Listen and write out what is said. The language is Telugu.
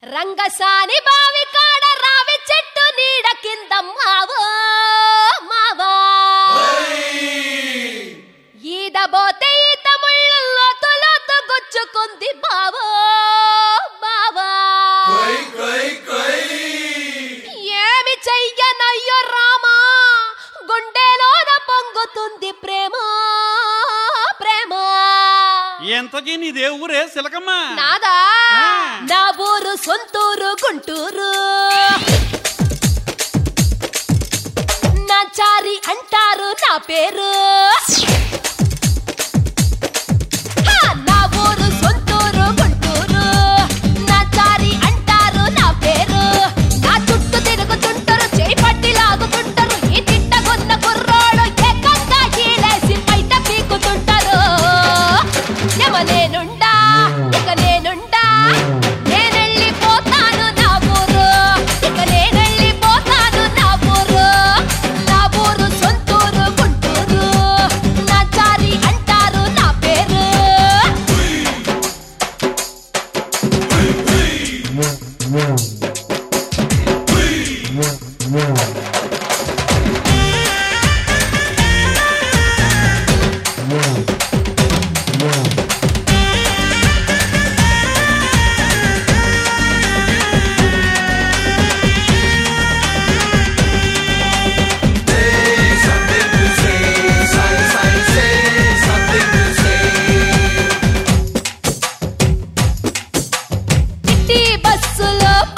రంగసాని బావి కాడ రావి చెట్టు నీడ కింద మావో మావా ఈదబోతే ఈత ముళ్ళు లోతు లోతు గుచ్చుకుంది బావో బావా ఏమి చెయ్యనయ్యో రామా గుండెలోన పొంగుతుంది ప్రేమ ప్రేమ ఎంతకీ నీదే ఊరే సిలకమ్మ నాదా ఆ. నా ఊరు సొంతూరు గుంటూరు నా చారి అంటారు నా పేరు హా, నా ఊరు సొంతూరు గుంటూరు నా చారి అంటారు నా పేరు నా చుట్టూ తిరుగుతుంటారు చేయి పట్టి లాగుతుంటారు ఈ తిట్టగొన్న కుర్రోడు ఏకంగా ఈలేసి బయట పీకుతుంటారు యమ నేనుండా ఇక నేనుండా నేనెళ్ళిపోతాను నా ఊరు ఇక నేనెళ్ళిపోతాను నా ఊరు నా ఊరు సొంతూరు గుంటూరు నా చారి అంటారు నా పేరు సిటీ బస్సులో